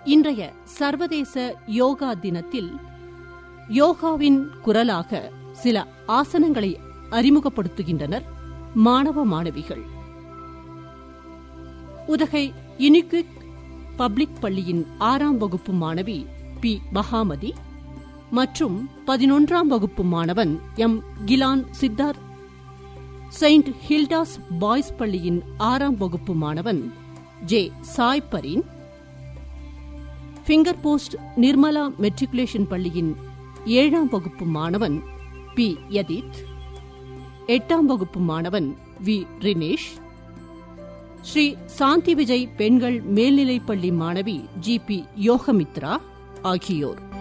இன்றைய சர்வதேச யோகா தினத்தில் யோகாவின் குரலாக சில ஆசனங்களை அறிமுகப்படுத்துகின்றனர் மாணவ மாணவிகள் உதகை யுனிக்விக் பப்ளிக் பள்ளியின் ஆறாம் வகுப்பு மாணவி பி மகாமதி மற்றும் பதினொன்றாம் வகுப்பு மாணவன் M Kilan Siddharth saint Hilda's boys பள்ளியின் ஆறாம் வகுப்பு மாணவன் J Sai Pareen finger post Nirmala matriculation பள்ளியின் ஏழாம் வகுப்பு மாணவன் பி யதித் எட்டாம் வகுப்பு மாணவன் வி ரினேஷ் ஸ்ரீ சாந்தி விஜய் பெண்கள் மேல்நிலைப்பள்ளி மாணவி ஜி பி யோகமித்ரா ஆகியோர்